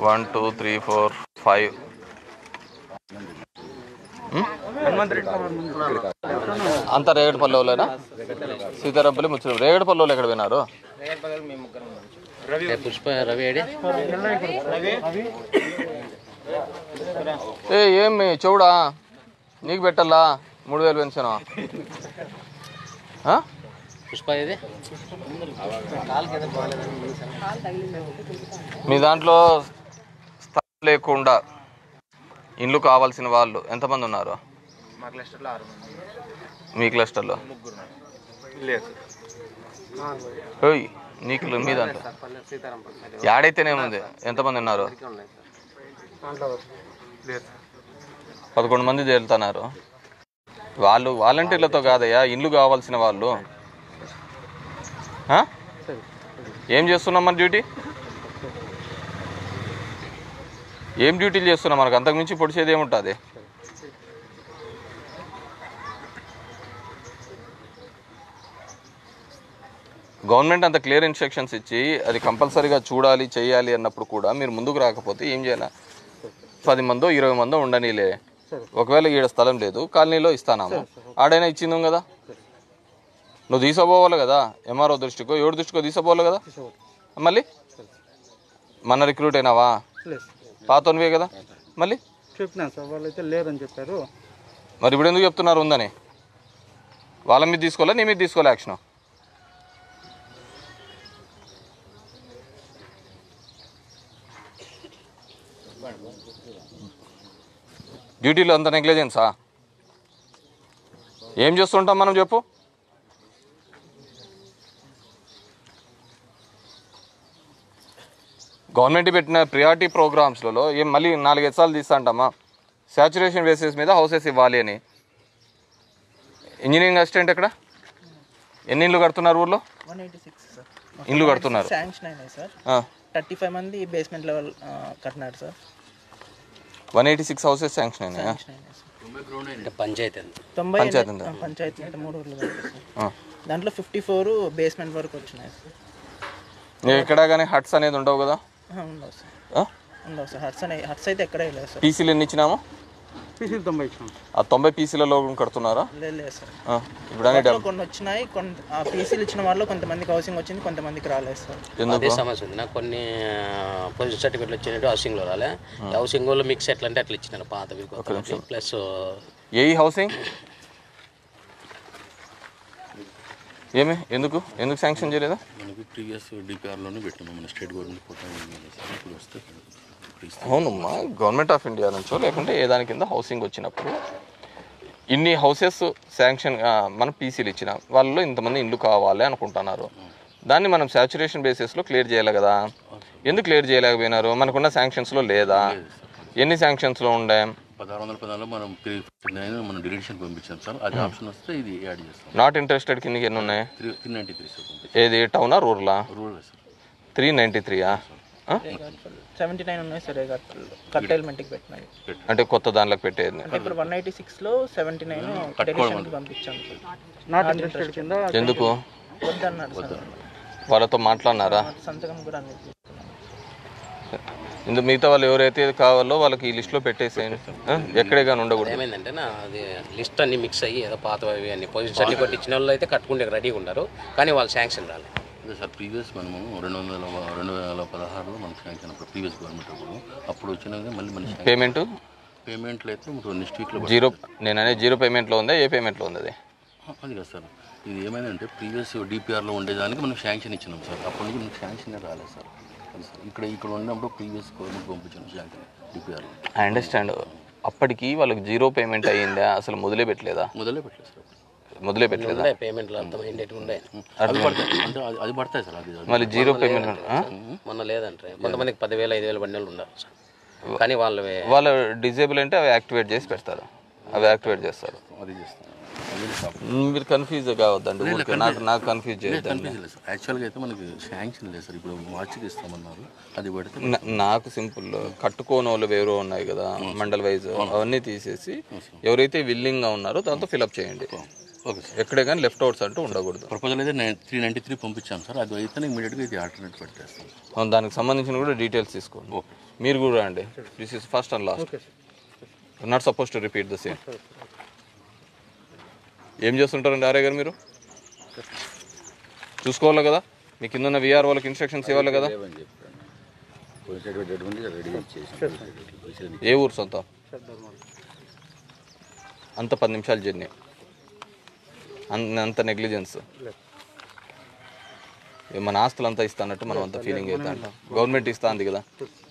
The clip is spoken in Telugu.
One two three four five అంత రేగడిపల్లెనా సీతారాంపల్లి ముచ్చడం రేగడిపల్లెలు ఎక్కడ పోయినారు పుష్ప రవి ఏడి ఏ ఏమి చెవుడా నీకు పెట్టాలా మూడు వేలు పెన్షన్ పుష్ప ఏది మీ దాంట్లో స్థలం లేకుండా ఇండ్లు కావాల్సిన వాళ్ళు ఎంతమంది ఉన్నారు మీ క్లస్టర్లో ఓయ్ నీకు మీ దాంట్లో యాడైతేనేముంది ఎంతమంది ఉన్నారు పదకొండు మంది తేలుతున్నారు వాళ్ళు వాలంటీర్లతో కాదయ్యా ఇండ్లు కావాల్సిన వాళ్ళు ఆ? ఏం చేస్తున్నాం మన డ్యూటీ ఏం డ్యూటీలు చేస్తున్నాం మనకు అంతకుమించి పొడిచేది ఏముంటుంది గవర్నమెంట్ అంత క్లియర్ ఇన్స్ట్రక్షన్స్ ఇచ్చి అది కంపల్సరీగా చూడాలి చేయాలి అన్నప్పుడు కూడా మీరు ముందుకు రాకపోతే ఏం చేయాలి పది మందో ఇరవై మందో ఉండనీలే ఒకవేళ ఈడ స్థలం లేదు కాలనీలో ఇస్తానాము ఆడైనా ఇచ్చిందాం కదా నువ్వు తీసుకోపోవాలి కదా ఎంఆర్ఓ దృష్టికో ఎవరి దృష్టికో తీసుకోపోవాలి కదా మళ్ళీ మన రిక్రూట్ అయినావా లేదు పాతోనివే కదా మళ్ళీ చెప్పినాను సార్ వాళ్ళైతే లేరని చెప్పారు మరి ఇప్పుడు ఎందుకు చెప్తున్నారు ఉందని వాళ్ళ మీద తీసుకోలే నీ మీద తీసుకోలే యాక్షన్ డ్యూటీలో అంత నెగ్లిజెన్సా ఏం చేస్తుంటాం మనం చెప్పు గవర్నమెంట్ పెట్టిన ప్రియారిటీ ప్రోగ్రామ్స్లలో ఏం మళ్ళీ నాలుగైదు సార్లు తీస్తా అంటామా సాచురేషన్ బేసిస్ మీద హౌసెస్ ఇవ్వాలి అని ఇంజనీరింగ్ అసిస్టెంట్ ఎక్కడ ఎన్ని ఇళ్ళు కడుతున్నారు ఊర్లో వన్ ఎయిటీ సిక్స్ సార్ ఇండ్లు కడుతున్నారు శాంక్షన్ అయినాయి సార్ ఆ, థర్టీ ఫైవ్ మంది బేస్మెంట్ లెవెల్ కట్టినారు sir one eighty six houses sanction అయినాయా శాంక్షన్ అయినాయి సార్ అంటే పంచాయతీ అంత తొంభై పంచాయతీ ఎనిమిది- ఆ, పంచాయతీ అంటే మూడు ఊర్లు కలిపి సార్ ఆ. దాంట్లో ఫిఫ్టీ ఫోర్ బేస్మెంట్ వరకు వచ్చినాయి సార్ నీకు ఎక్కడా కానీ హట్స్ అనేది ఉండవు కదా ఆ, ఉండవు సార్ ఆ? ఉండవు సార్ హట్స్ అనే హట్స్ అయితే ఎక్కడ లేదు సార్ పీసీలు ఎన్ని ఇచ్చినాము పీసీలు తొంభై ఇచ్చాం ఆ తొంభై పీసీలలో కడుతున్నారా లేదు లేదు సార్ ఆ, ఇప్పుడు అన్ని వాటిలో కొన్ని వచ్చినాయి కొంత ఆ పీసీలు ఇచ్చిన వాళ్ళు కొంతమందికి హౌసింగ్ వచ్చింది కొంతమందికి రాలేదు సార్ ఎందుకు అదే సమస్య ఉంది నాకు కొన్ని పొజిషన్ సర్టిఫికెట్లు వచ్చినట్టు హౌసింగ్లో రాలే హౌసింగ్లో మిక్స్ ఎట్లా అంటే అట్లా ఇచ్చినాను పాతవి కొత్తవి ప్లస్ ఏ హౌసింగ్ ఏమి ఎందుకు ఎందుకు శాంక్షన్ చేయలేదా మనకి ప్రీవియస్ డిపిఆర్లోనే పెట్టినాము మన స్టేట్ గవర్నమెంట్ కోటా సార్ ఇప్పుడు వస్తే ఇప్పుడు ఇస్తాం అవునమ్మా గవర్నమెంట్ ఆఫ్ ఇండియా నుంచో లేకుంటే ఏ దాని కింద హౌసింగ్ వచ్చినప్పుడు ఇన్ని హౌసెస్ శాంక్షన్ మనం పీసీలు ఇచ్చిన వాళ్ళలో ఇంతమంది ఇండ్లు కావాలి అనుకుంటున్నారు దాన్ని మనం సాచురేషన్ బేసిస్లో క్లియర్ చేయాలి కదా ఎందుకు క్లియర్ చేయలేకపోయినారు మనకున్న శాంక్షన్స్లో లేదా ఎన్ని శాంక్షన్స్లో ఉండే పదహారు వందల పదాలు మనం నేను మనం డిలీషన్ పంపించాం సార్ అది ఆప్షన్ వస్తే ఇది యాడ్ చేస్తాం నాట్ ఇంట్రెస్టెడ్ కిందకి ఎన్ని ఉన్నాయి three three ninety three sir పంపించాం ఏది టౌనా రూరలా రూరల్ సార్ త్రీ నైంటీ త్రీయా సెవెంటీ నైన్ ఉన్నాయి సార్ రేగాట్పల్లిలో కట్టెల్మెంట్కి పెట్టినాయి అంటే కొత్త దానిలోకి పెట్టేది అంటే ఇప్పుడు వన్ ఎయిటీ సిక్స్లో సెవెంటీ నైన్ డెలిషన్కి పంపించాను సార్ నాట్ ఇంట్రెస్టెడ్ కింద ఎందుకు వద్దన్నారు సార్ వాళ్ళతో మాట్లాడినారా సంతకం కూడా అన్ని తీసుకున్నాను ఇందు మిగతా వాళ్ళు ఎవరైతే కావాలో వాళ్ళకి ఈ లిస్ట్లో పెట్టేసేయండి ఆ? ఎక్కడే కానీ ఉండకూడదు ఏమైందంటే నా అది లిస్ట్ అన్ని మిక్స్ అయ్యి ఏదో పాతవి అన్ని పొజిషన్ సర్టిఫికెట్ ఇచ్చిన వాళ్ళు అయితే కట్టుకుంటే రెడీగా ఉన్నారు కానీ వాళ్ళు శాంక్షన్ రాలేదు అదే సార్ ప్రీవియస్ మనము రెండు వందల రెండు వేల పదహారులో మనకు శాంక్షన్ అప్పుడు ప్రీవియస్ గవర్నమెంట్ అప్పుడు అప్పుడు వచ్చినాక మళ్ళీ మన పేమెంట్ పేమెంట్లు అయితే నెక్స్ట్ వీక్లో జీరో నేను అనేది జీరో పేమెంట్లో ఉందా ఏ పేమెంట్లో ఉంది అది అది కదా సార్ ఇది ఏమైందంటే ప్రీవియస్ డిపిఆర్లో ఉండేదానికి మనం శాంక్షన్ ఇచ్చినాం సార్ అప్పటి నుంచి మనకు శాంక్షన్ రాలేదు సార్ అది సార్ ఇక్కడ ఇక్కడ ఉన్నప్పుడు ప్రీవియస్ గవర్నమెంట్ పంపించాం శాంక్షన్ డిపిఆర్లో ఐ అండర్స్టాండ్ అప్పటికి వాళ్ళకి జీరో పేమెంట్ అయ్యిందా అసలు మొదలే పెట్టలేదా మొదలే పెట్టలేదు సార్ మొదలే పెట్టలేదా ఉండే పేమెంట్లు అర్థమైండేటి ఉండే అది పడతాయి అంటే అది అది పడతాయి సార్ అది మళ్ళీ జీరో పేమెంట్ మొన్న లేదంటే కొంతమందికి పదివేలు ఐదు వేలు బండిలు ఉన్నారు సార్ కానీ వాళ్ళు వాళ్ళ డిజేబుల్ అంటే అవి యాక్టివేట్ చేసి పెడతారు అవి యాక్టివేట్ చేస్తారు అది చేస్తాం అది సార్ మీరు కన్ఫ్యూజ్ కావద్దండి ఊరికే నాకు నాకు కన్ఫ్యూజ్ చేయొద్దండి కన్ఫ్యూజ్ లేదు సార్ యాక్చువల్గా అయితే మనకి శాంక్షన్ లేదు సార్ ఇప్పుడు మార్చికి ఇస్తామన్నారు అది పెడితే నా- నాకు సింపుల్ కట్టుకోని వాళ్ళు ఎవరో ఉన్నాయి కదా మండల్ వైజ్ అవన్నీ తీసేసి ఎవరైతే విల్లింగ్గా ఉన్నారో దాంతో ఫిలప్ చేయండి ఓకే సార్ ఎక్కడే కానీ లెఫ్ట్ అవుట్స్ అంటూ ఉండకూడదు ప్రపోజల్ అయితే నేను త్రీ నైంటీ త్రీ పంపించాను సార్ అది అయితే ఇమీడియట్గా ఇది ఆల్టర్నేట్ పెట్టేస్తాను అవును, దానికి సంబంధించిన కూడా డీటెయిల్స్ తీసుకోండి ఓకే మీరు కూడా అండి this is first and last okay sir not suppose to repeat the same ఏం చేస్తుంటారండి ఆర్య గారు మీరు చూసుకోవాలి కదా మీ కింద ఉన్న విఆర్ వాళ్ళకి ఇన్స్ట్రక్షన్స్ ఇవ్వాలి కదా ఏ ఊరు సొంతం సార్ ధర్మాలు అంత పది నిమిషాలు జర్నీ అన్- అంత నెగ్లిజెన్స్ మన ఆస్తులు అంతా ఇస్తానట్టు మనం అంత ఫీలింగ్ అవుతా అంటాం గవర్నమెంట్ ఇస్తా అంది కదా